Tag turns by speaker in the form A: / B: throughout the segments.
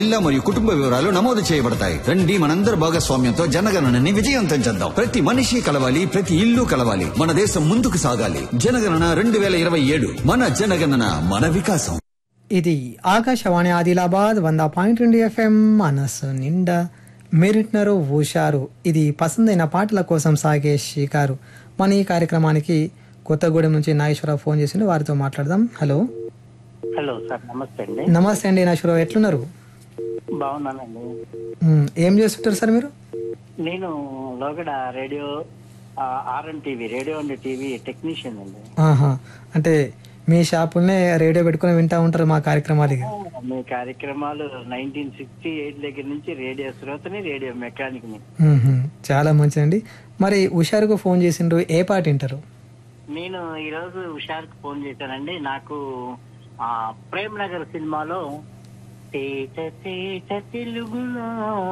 A: జిల్లా మరియు కుటుంబ వివరాలు నమోదు చేయబడతాయి రండి మనందరి భాగస్వామ్యంతో జనగణనని విజయవంతం చేద్దాం ప్రతి మనిషి కలవాలి ప్రతి ఇల్లు కలవాలి మన దేశం ముందుకు సాగాలి జనగణన రెండు వేల ఇరవై ఏడు మన జనగణన మన వికాసం
B: ఇది ఆకాశవాణి ఆదిలాబాద్ వంద పాయింట్ రెండు ఎఫ్ఎం మనసు నిండా మీరింటున్నారు ఊషారు ఇది పసందైన పాటల కోసం సాగే షికారు మన ఈ కార్యక్రమానికి కొత్తగూడెం నుంచి నాగేశ్వరరావు ఫోన్ చేసిండు వారితో మాట్లాడదాం హలో
C: హలో సార్ నమస్తే అండి
B: నమస్తే అండి నాగేశ్వరరావు ఎట్లున్నారు
C: బాగున్నానండి
B: ఉమ్, ఏం చేస్తుంటారు సార్ మీరు
C: నేను లోగడ రేడియో ఆర్ఎన్ TV radio and TV technician అండి
B: ఆహా అంటే మీ షాపుల్నే రేడియో పెట్టుకుని వింటా ఉంటారు మా కార్యక్రమాలు ఇక.
C: మీ కార్యక్రమాలు నైన్టీన్ సిక్స్టీ ఎయిట్ దగ్గర నుంచి రేడియో శ్రోతని రేడియో మెకానిక్ ని
B: ఉహుం, చాలా మంచిదండి మరి హుషారుకు ఫోన్ చేసిండ్రు ఏ పాట వింటారు
C: నేను ఈరోజు హుషార్కి ఫోన్ చేశానండి నాకు ఆ ప్రేమ్ నగర్ సినిమాలో తేట తేట తెలుగులో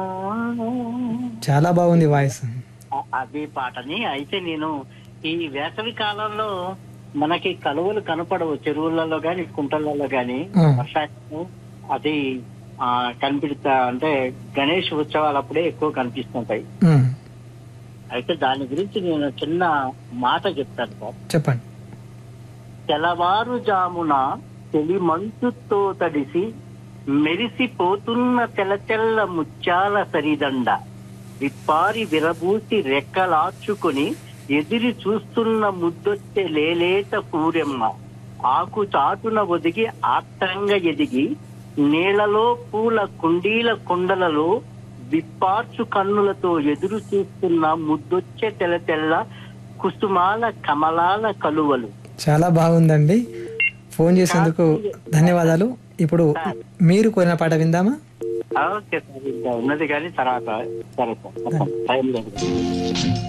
B: చాలా బాగుంది వాయిస్
C: ఆ- అది పాటని అయితే నేను ఈ వేసవి కాలంలో మనకి కలువలు కనపడవు చెరువులలో గాని కుంటలలో గాని
B: ఆ.
C: వర్షాకాలం అది ఆ కనిపిస్తా అంటే గణేష్ ఉత్సవాలప్పుడే ఎక్కువ కనిపిస్తుంటాయి
B: ఉమ్,
C: అయితే దాని గురించి నేను చిన్న మాట చెప్తాను సార్
B: చెప్పండి
C: తెల్లవారుజామున తెలి మంచుతో తడిసి మెరిసిపోతున్న తెల్ల తెల్ల ముత్యాల సరిదండ విప్పారి విరబూసి రెక్కలార్చుకొని ఎదిరి చూస్తున్న ముద్దొచ్చే లేలేత పూరెమ్మ ఆకు చాటున ఒదిగి ఆత్తంగా ఎదిగి నీళ్లలో పూల కుండీల కుండలలో విప్పార్చు కన్నులతో ఎదురు చూస్తున్న ముద్దొచ్చే తెల్ల తెల్ల కుసుమాల కమలాల కలువలు
B: చాలా బాగుందండి ఫోన్ చేసేందుకు ధన్యవాదాలు ఇప్పుడు మీరు కోరిన పాట విందామా
C: ఓకే సార్ ఇంకా ఉన్నది కానీ తర్వాత సరే సార్ టైం లేదు